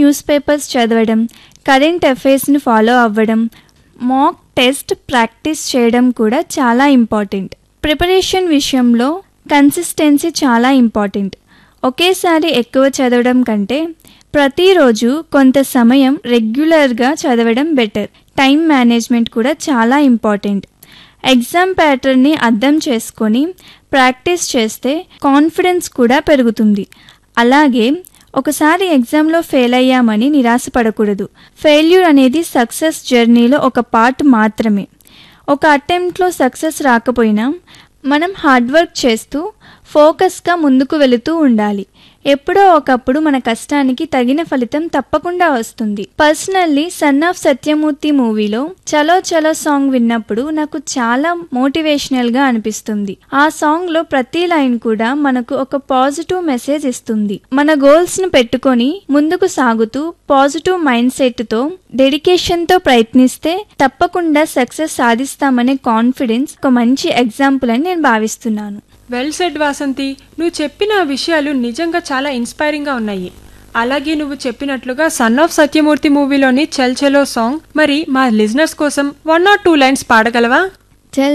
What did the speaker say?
news papers చదవడం current అఫైర్స్ని follow అవ్వడం మాక్ టెస్ట్ ప్రాక్టీస్ చేయడం కూడా చాలా ఇంపార్టెంట్ ప్రిపరేషన్ విషయంలో కన్సిస్టెన్సీ చాలా ఇంపార్టెంట్ ఒకేసారి ఎక్కువ చదవడం కంటే ప్రతిరోజు కొంత సమయం రెగ్యులర్గా చదవడం బెటర్ టైం మేనేజ్మెంట్ కూడా చాలా ఇంపార్టెంట్ ఎగ్జామ్ ప్యాటర్న్ని అర్థం చేసుకొని ప్రాక్టీస్ చేస్తే కాన్ఫిడెన్స్ కూడా పెరుగుతుంది అలాగే ఒకసారి ఎగ్జామ్లో ఫెయిల్ అయ్యామని నిరాశపడకూడదు ఫెయిల్యూర్ అనేది సక్సెస్ జర్నీలో ఒక పార్ట్ మాత్రమే ఒక అటెంప్ట్లో సక్సెస్ రాకపోయినా మనం హార్డ్ వర్క్ చేస్తూ ఫోకస్గా ముందుకు వెళుతూ ఉండాలి ఎప్పుడో ఒకప్పుడు మన కష్టానికి తగిన ఫలితం తప్పకుండా వస్తుంది పర్సనల్లీ సన్ ఆఫ్ సత్యమూర్తి మూవీలో చలో చలో సాంగ్ విన్నప్పుడు నాకు చాలా మోటివేషనల్గా అనిపిస్తుంది ఆ సాంగ్లో ప్రతి లైన్ కూడా మనకు ఒక పాజిటివ్ మెసేజ్ ఇస్తుంది మన గోల్స్ను పెట్టుకొని ముందుకు సాగుతూ పాజిటివ్ మైండ్ సెట్తో డెడికేషన్తో ప్రయత్నిస్తే తప్పకుండా సక్సెస్ సాధిస్తామనే కాన్ఫిడెన్స్ ఒక మంచి ఎగ్జాంపుల్ అని నేను భావిస్తున్నాను వెల్ సెడ్ వాసంతి నువ్వు చెప్పిన విషయాలు నిజంగా చాలా ఇన్స్పైరింగ్గా ఉన్నాయి అలాగే నువ్వు చెప్పినట్లుగా సన్ ఆఫ్ సత్యమూర్తి మూవీలోని చల్ చలో సాంగ్ మరి మా లిజనర్స్ కోసం వన్ ఆర్ టూ లైన్స్ పాడగలవా